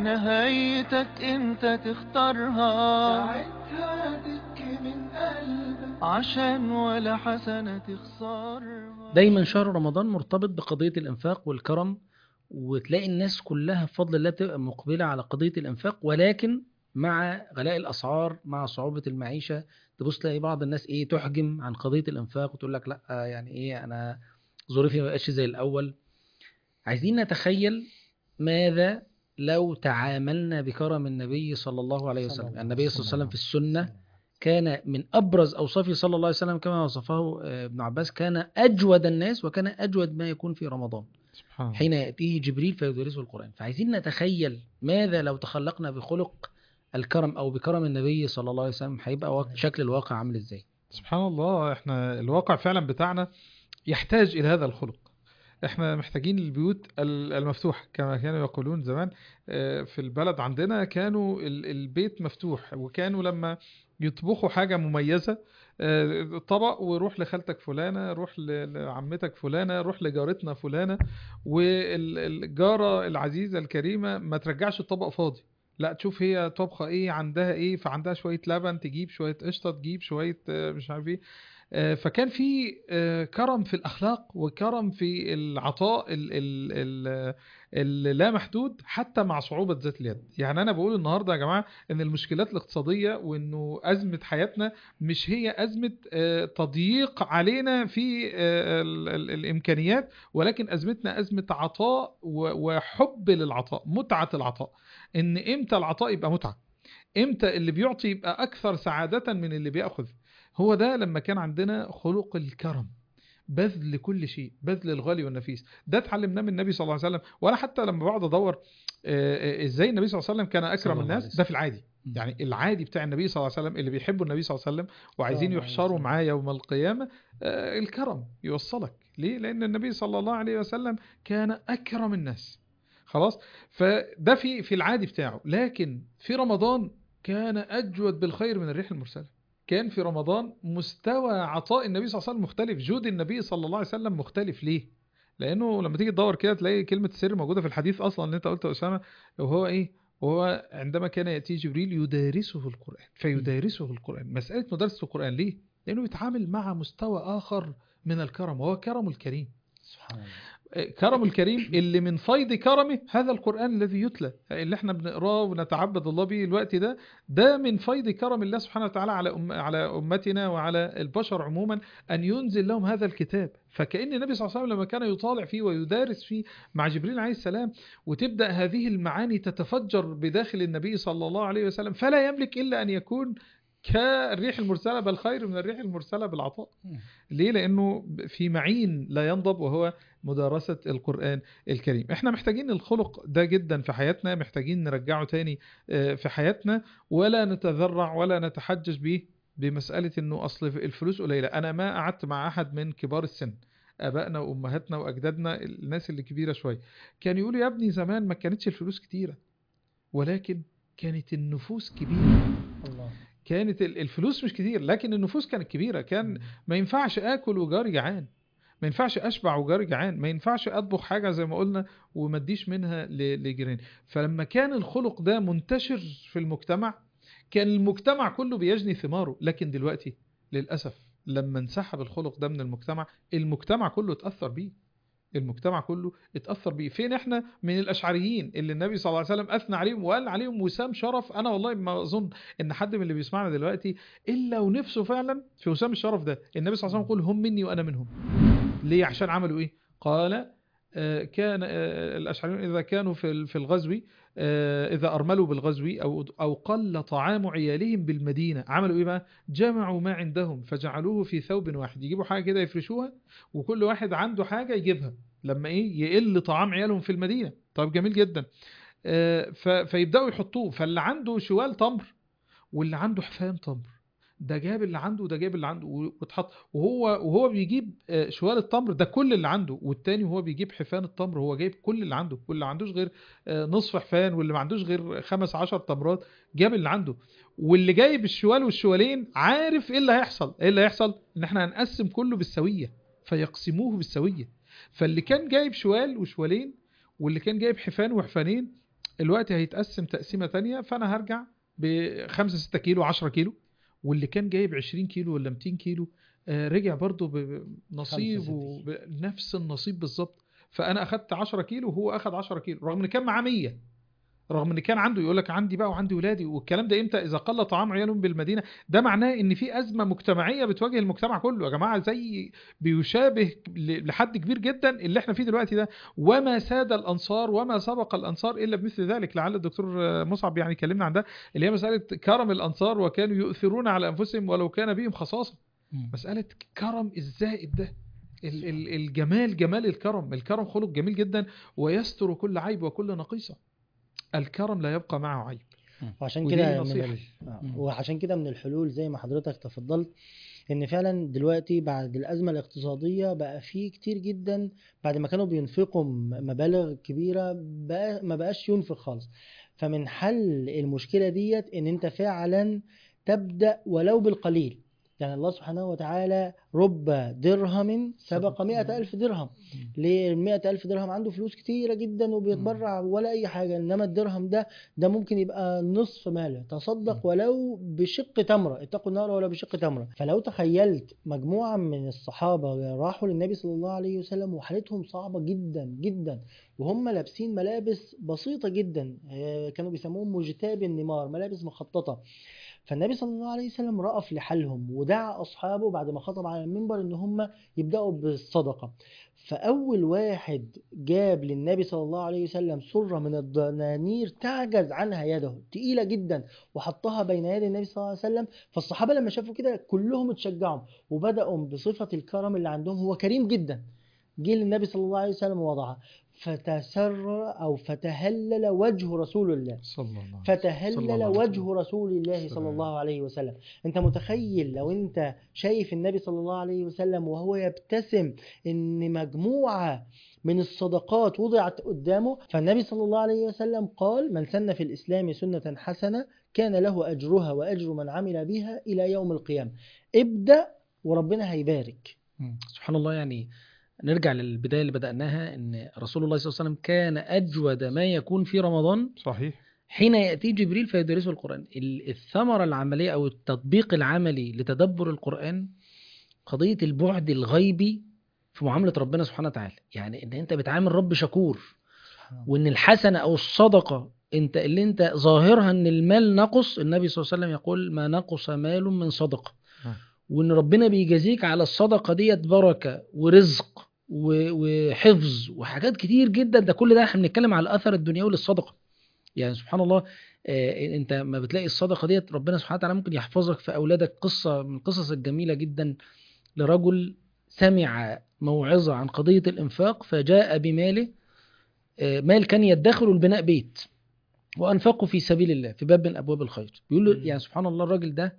نهايتك انت تختارها ساعتها تبكي من قلبك عشان ولا حسنة تخسرها دايما شهر رمضان مرتبط بقضية الإنفاق والكرم وتلاقي الناس كلها بفضل الله بتبقى مقبلة على قضية الإنفاق ولكن مع غلاء الأسعار مع صعوبة المعيشة تبص تلاقي بعض الناس إيه تحجم عن قضية الإنفاق وتقول لك لأ يعني إيه أنا ظروفي ما بقاش زي الأول عايزين نتخيل ماذا لو تعاملنا بكرم النبي صلى الله عليه وسلم يعني النبي صلى الله عليه وسلم في السنة كان من أبرز أوصافه صلى الله عليه وسلم كما وصفه آه، ابن عباس كان أجود الناس وكان أجود ما يكون في رمضان سبحان الله. حين يأتيه جبريل فيدرسه القرآن فعايزين نتخيل ماذا لو تخلقنا بخلق الكرم أو بكرم النبي صلى الله عليه وسلم هيبقى واقع- شكل الواقع عامل إزاي سبحان الله احنا الواقع فعلا بتاعنا يحتاج الى هذا الخلق احنا محتاجين البيوت ال- المفتوحة كما كانوا يقولون زمان آه، في البلد عندنا كانوا ال- البيت مفتوح وكانوا لما يطبخوا حاجة مميزة آه، طبق وروح لخالتك فلانة روح ل- لعمتك فلانة روح لجارتنا فلانة والجارة العزيزة الكريمة ما ترجعش الطبق فاضي لا تشوف هي طبخة ايه عندها ايه فعندها شوية لبن تجيب شوية قشطة تجيب شوية آه، مش عارف ايه آه، فكان في آه، كرم في الاخلاق وكرم في العطاء ال- ال- ال- اللا محدود حتى مع صعوبة ذات اليد يعني انا بقول النهاردة يا جماعة ان المشكلات الاقتصادية وانه ازمة حياتنا مش هي ازمة آه، تضييق علينا في آه، ال- ال- الامكانيات ولكن ازمتنا ازمة عطاء و- وحب للعطاء متعة العطاء ان امتى العطاء يبقى متعة امتى اللي بيعطي يبقى اكثر سعادة من اللي بياخذ هو ده لما كان عندنا خلق الكرم بذل كل شيء بذل الغالي والنفيس ده اتعلمناه من النبي صلى الله عليه وسلم وانا حتى لما بقعد ادور آه، آه، ازاي النبي صلى الله عليه وسلم كان صلى اكرم الله عليه الناس وسلم. ده في العادي مم. يعني العادي بتاع النبي صلى الله عليه وسلم اللي بيحبوا النبي صلى الله عليه وسلم وعايزين صلى الله عليه يحشروا وسلم. معاه يوم القيامة آه، الكرم يوصلك ليه لان النبي صلى الله عليه وسلم كان اكرم الناس خلاص فده في في العادي بتاعه لكن في رمضان كان اجود بالخير من الريح المرسله كان في رمضان مستوى عطاء النبي صلى الله عليه وسلم مختلف جود النبي صلى الله عليه وسلم مختلف ليه لانه لما تيجي تدور كده تلاقي كلمه السر موجوده في الحديث اصلا اللي انت قلته يا اسامه وهو ايه وهو عندما كان ياتي جبريل يدارسه القران فيدارسه القران مساله مدارسه القران ليه لانه يتعامل مع مستوى اخر من الكرم وهو كرم الكريم سبحان الله كرم الكريم اللي من فيض كرمه هذا القرآن الذي يتلى اللي احنا بنقراه ونتعبد الله به الوقت ده ده من فيض كرم الله سبحانه وتعالى على أم على أمتنا وعلى البشر عموما أن ينزل لهم هذا الكتاب فكأن النبي صلى الله عليه وسلم لما كان يطالع فيه ويدارس فيه مع جبريل عليه السلام وتبدأ هذه المعاني تتفجر بداخل النبي صلى الله عليه وسلم فلا يملك إلا أن يكون كالريح المرسلة بل خير من الريح المرسلة بالعطاء ليه لانه في معين لا ينضب وهو مدارسة القرآن الكريم احنا محتاجين الخلق ده جدا في حياتنا محتاجين نرجعه تاني آه، في حياتنا ولا نتذرع ولا نتحجج به بمسألة انه اصل الفلوس قليلة انا ما قعدت مع احد من كبار السن ابائنا وامهاتنا واجدادنا الناس اللي كبيرة شوية كان يقولوا يا ابني زمان ما كانتش الفلوس كتيرة ولكن كانت النفوس كبيرة الله كانت ال- الفلوس مش كتير لكن النفوس كانت كبيرة كان ما ينفعش اكل وجاري جعان ما ينفعش اشبع وجاري جعان ما ينفعش اطبخ حاجه زي ما قلنا وما اديش منها ل- لجيراني فلما كان الخلق ده منتشر في المجتمع كان المجتمع كله بيجني ثماره لكن دلوقتي للاسف لما انسحب الخلق ده من المجتمع المجتمع كله اتاثر بيه المجتمع كله اتاثر بيه فين احنا من الاشعريين اللي النبي صلى الله عليه وسلم اثنى عليهم وقال عليهم وسام شرف انا والله ما اظن ان حد من اللي بيسمعنا دلوقتي الا ونفسه فعلا في وسام الشرف ده النبي صلى الله عليه وسلم يقول هم مني وانا منهم ليه عشان عملوا ايه قال آه، كان آه، الاشعريون اذا كانوا في ال- في الغزو آه، اذا ارملوا بالغزو او او قل طعام عيالهم بالمدينه عملوا ايه بقى جمعوا ما عندهم فجعلوه في ثوب واحد يجيبوا حاجه كده يفرشوها وكل واحد عنده حاجه يجيبها لما ايه يقل طعام عيالهم في المدينه طب جميل جدا آه، ف- فيبداوا يحطوه فاللي عنده شوال تمر واللي عنده حفان تمر ده جاب اللي عنده وده جاب اللي عنده واتحط وهو وهو بيجيب آه، شوال التمر ده كل اللي عنده والتاني وهو بيجيب حفان التمر هو جايب كل اللي عنده واللي ما عندوش غير آه، نصف حفان واللي ما عندوش غير خمس عشر تمرات جاب اللي عنده واللي جايب الشوال والشوالين عارف ايه اللي هيحصل ايه اللي هيحصل ان احنا هنقسم كله بالسويه فيقسموه بالسويه فاللي كان جايب شوال وشوالين واللي كان جايب حفان وحفانين الوقت هيتقسم تقسيمه تانية فانا هرجع ب 5 6 كيلو 10 كيلو واللي كان جايب 20 كيلو ولا 200 كيلو آه، رجع برضه بنصيب خمسة ستة ونفس النصيب بالظبط فانا اخدت 10 كيلو وهو اخد 10 كيلو رغم ان كان معاه 100 رغم ان كان عنده يقول لك عندي بقى وعندي ولادي والكلام ده امتى اذا قل طعام عيالهم بالمدينه ده معناه ان في ازمه مجتمعيه بتواجه المجتمع كله يا جماعه زي بيشابه ل- لحد كبير جدا اللي احنا فيه دلوقتي ده وما ساد الانصار وما سبق الانصار الا بمثل ذلك لعل الدكتور آه، مصعب يعني كلمنا عن ده اللي هي مساله كرم الانصار وكانوا يؤثرون على انفسهم ولو كان بهم خصاصه مسألة كرم الزائد ده ال- ال- الجمال جمال الكرم الكرم خلق جميل جدا ويستر كل عيب وكل نقيصة الكرم لا يبقى معه عيب وعشان ودي كده من نصيحة. ال... آه، مم. وعشان كده من الحلول زي ما حضرتك تفضلت ان فعلا دلوقتي بعد الازمه الاقتصاديه بقى في كتير جدا بعد ما كانوا بينفقوا م- مبالغ كبيره بقى ما بقاش ينفق خالص فمن حل المشكله ديت ان انت فعلا تبدا ولو بالقليل يعني الله سبحانه وتعالى رب درهم سبق مئة ألف درهم ليه المئة ألف درهم عنده فلوس كتيرة جدا وبيتبرع ولا أي حاجة إنما الدرهم ده ده ممكن يبقى نصف ماله تصدق ولو بشق تمرة اتقوا النار ولو بشق تمرة فلو تخيلت مجموعة من الصحابة راحوا للنبي صلى الله عليه وسلم وحالتهم صعبة جدا جدا وهم لابسين ملابس بسيطة جدا آه، كانوا بيسموهم مجتاب النمار ملابس مخططة فالنبي صلى الله عليه وسلم رأف لحالهم ودعا أصحابه بعد ما خطب على المنبر إن هم يبدأوا بالصدقة فأول واحد جاب للنبي صلى الله عليه وسلم سرة من الدنانير تعجز عنها يده تقيلة جدا وحطها بين يدي النبي صلى الله عليه وسلم فالصحابة لما شافوا كده كلهم اتشجعوا وبدأوا بصفة الكرم اللي عندهم هو كريم جدا جه للنبي صلى الله عليه وسلم ووضعها فتسر أو فتهلل وجه رسول الله صلى الله عليه وسلم. فتهلل صلى الله عليه وجه وسلم. رسول الله صلى سلام. الله عليه وسلم انت متخيل لو انت شايف النبي صلى الله عليه وسلم وهو يبتسم ان مجموعة من الصدقات وضعت قدامه فالنبي صلى الله عليه وسلم قال من سن في الإسلام سنة حسنة كان له أجرها وأجر من عمل بها إلى يوم القيامة ابدأ وربنا هيبارك مم. سبحان الله يعني نرجع للبداية اللي بدأناها إن رسول الله صلى الله عليه وسلم كان أجود ما يكون في رمضان صحيح حين يأتي جبريل فيدرسه القرآن ال- الثمرة العملية أو التطبيق العملي لتدبر القرآن قضية البعد الغيبي في معاملة ربنا سبحانه وتعالى يعني إن أنت بتعامل رب شكور وإن الحسنة أو الصدقة أنت اللي أنت ظاهرها إن المال نقص النبي صلى الله عليه وسلم يقول ما نقص مال من صدقة نعم. وإن ربنا بيجازيك على الصدقة ديت بركة ورزق و- وحفظ وحاجات كتير جدا ده كل ده احنا بنتكلم على الأثر الدنيوي للصدقة يعني سبحان الله آه، انت ما بتلاقي الصدقه ديت ربنا سبحانه وتعالى ممكن يحفظك في اولادك قصه من القصص الجميله جدا لرجل سمع موعظه عن قضيه الانفاق فجاء بماله آه، مال كان يدخر لبناء بيت وانفقه في سبيل الله في باب من ابواب الخير بيقول له مم. يعني سبحان الله الراجل ده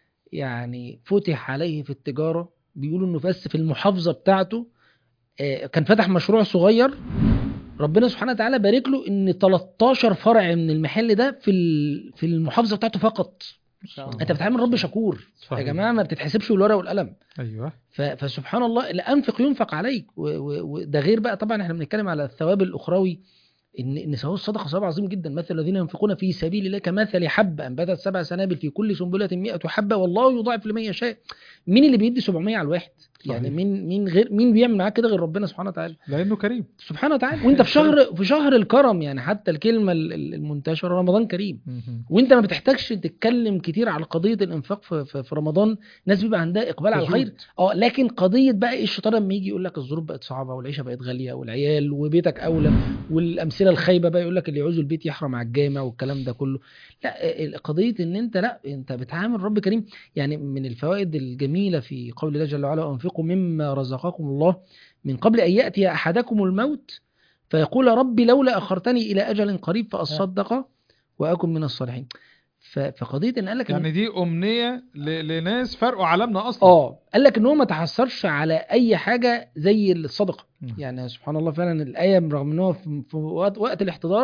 يعني فتح عليه في التجاره بيقولوا انه بس في المحافظه بتاعته آه، كان فتح مشروع صغير ربنا سبحانه وتعالى بارك له ان 13 فرع من المحل ده في ال- في المحافظه بتاعته فقط انت بتعامل رب شكور يا صحيح. جماعه ما بتتحسبش بالورقه والقلم ايوه ف- فسبحان الله لا انفق ينفق عليك و- و- وده غير بقى طبعا احنا بنتكلم على الثواب الاخروي ان ان ثواب الصدقه ثواب عظيم جدا مثل الذين ينفقون في سبيل الله كمثل حبه انبتت سبع سنابل في كل سنبله 100 حبه والله يضاعف لمن يشاء مين اللي بيدي 700 على الواحد يعني صحيح. مين مين غير مين بيعمل معاك كده غير ربنا سبحانه وتعالى لانه كريم سبحانه وتعالى وانت في شهر في شهر الكرم يعني حتى الكلمه ال- ال- المنتشره رمضان كريم وانت ما بتحتاجش تتكلم كتير على قضيه الانفاق في, في, في رمضان الناس بيبقى عندها اقبال على الخير تجود. اه لكن قضيه بقى ايه الشيطان لما يجي يقول لك الظروف بقت صعبه والعيشه بقت غاليه والعيال وبيتك اولى والامثله الخايبه بقى يقول لك اللي يعوز البيت يحرم على الجامع والكلام ده كله لا ال- قضيه ان انت لا انت بتعامل رب كريم يعني من الفوائد الجميله في قول الله جل وعلا وانفقوا مما رزقكم الله من قبل ان ياتي احدكم الموت فيقول ربي لولا اخرتني الى اجل قريب فاصدق واكن من الصالحين ف- فقضيه ان قال لك إن- يعني دي امنيه ل... لناس فرقوا عالمنا اصلا اه قال لك ان هو ما تحسرش على اي حاجه زي الصدقه مم. يعني سبحان الله فعلا الايه رغم ان هو في في وقت, وقت الاحتضار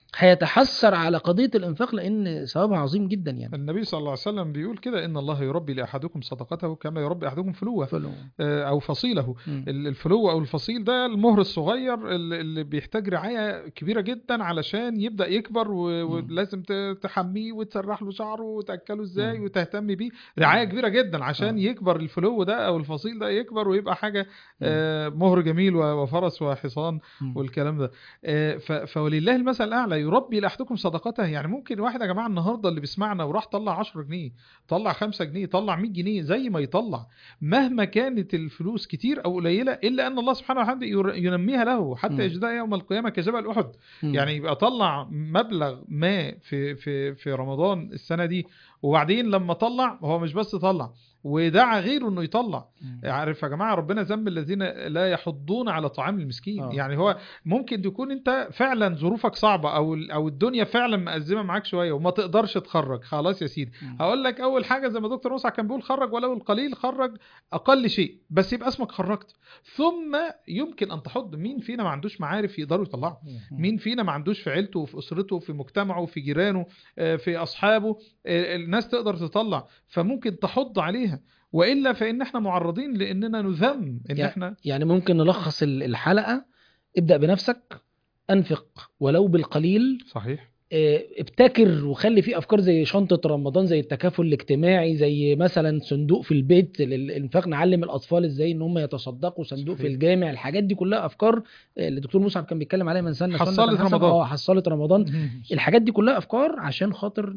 هيتحسر على قضيه الانفاق لان ثوابها عظيم جدا يعني النبي صلى الله عليه وسلم بيقول كده ان الله يربي لاحدكم صدقته كما يربي احدكم فلوه فلو. آه، او فصيله مم. ال- الفلو او الفصيل ده المهر الصغير اللي اللي بيحتاج رعايه كبيره جدا علشان يبدا يكبر و- مم. ولازم ت- تحميه وتسرح له شعره وتاكله ازاي مم. وتهتم بيه رعايه كبيره جدا عشان آه. يكبر الفلو ده او الفصيل ده يكبر ويبقى حاجه آه، مهر جميل و- وفرس وحصان مم. والكلام ده آه، ف- فولله المثل الاعلى يربي لاحدكم صدقته يعني ممكن واحد يا جماعه النهارده اللي بيسمعنا وراح طلع 10 جنيه طلع 5 جنيه طلع 100 جنيه زي ما يطلع مهما كانت الفلوس كتير او قليله الا ان الله سبحانه وتعالى ير- ينميها له حتى مم. يجدها يوم القيامه كجبل احد مم. يعني يبقى طلع مبلغ ما في في في رمضان السنه دي وبعدين لما طلع هو مش بس طلع ودعا غيره انه يطلع مم. عارف يا جماعه ربنا ذنب الذين لا يحضون على طعام المسكين آه. يعني هو ممكن تكون انت فعلا ظروفك صعبه او او الدنيا فعلا مأزمه معاك شويه وما تقدرش تخرج خلاص يا سيدي مم. هقول لك اول حاجه زي ما دكتور مصعب كان بيقول خرج ولو القليل خرج اقل شيء بس يبقى اسمك خرجت ثم يمكن ان تحض مين فينا ما عندوش معارف يقدروا يطلعوا مم. مين فينا ما عندوش في عيلته وفي اسرته وفي مجتمعه وفي جيرانه آه، في اصحابه آه، الناس تقدر تطلع فممكن تحض عليها والا فان احنا معرضين لاننا نذم ان يا- احنا يعني ممكن نلخص ال- الحلقه ابدا بنفسك انفق ولو بالقليل صحيح آه، ابتكر وخلي فيه افكار زي شنطه رمضان زي التكافل الاجتماعي زي مثلا صندوق في البيت للانفاق نعلم الاطفال ازاي ان هم يتصدقوا صندوق في صحيح. الجامع الحاجات دي كلها افكار آه، اللي الدكتور مصعب كان بيتكلم عليها من سنه حصلت سنة حسنة. رمضان. اه حصلت رمضان الحاجات دي كلها افكار عشان خاطر ن-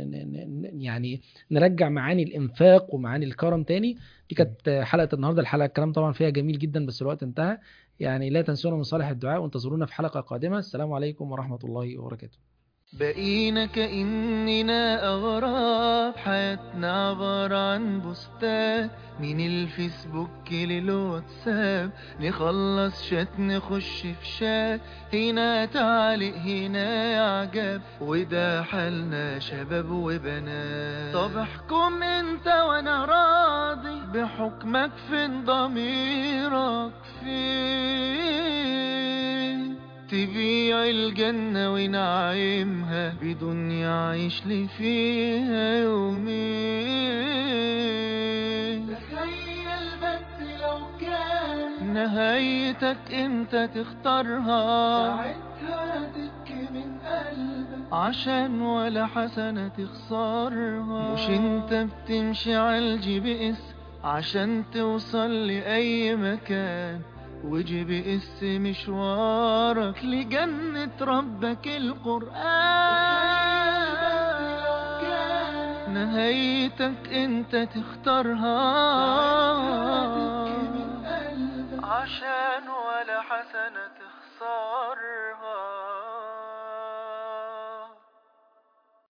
ن- ن- يعني نرجع معاني الانفاق ومعاني الكرم تاني دي كانت حلقه النهارده الحلقه الكلام طبعا فيها جميل جدا بس الوقت انتهى يعني لا تنسونا من صالح الدعاء وانتظرونا في حلقه قادمه السلام عليكم ورحمه الله وبركاته بقينا كأننا أغراب حياتنا عبارة عن بوستات من الفيسبوك للواتساب نخلص شات نخش في شات هنا تعليق هنا إعجاب وده حالنا شباب وبنات طب احكم انت وانا راضي بحكمك فين ضميرك فين تبيع الجنة ونعيمها بدون يعيش لي فيها يومين تخيل بس لو كان نهايتك انت تختارها ساعتها تبكي من قلبك عشان ولا حسنة تخسرها مش انت بتمشي على الجي بي اس عشان توصل لأي مكان وجي بي اس مشوارك لجنة ربك القرآن نهايتك انت تختارها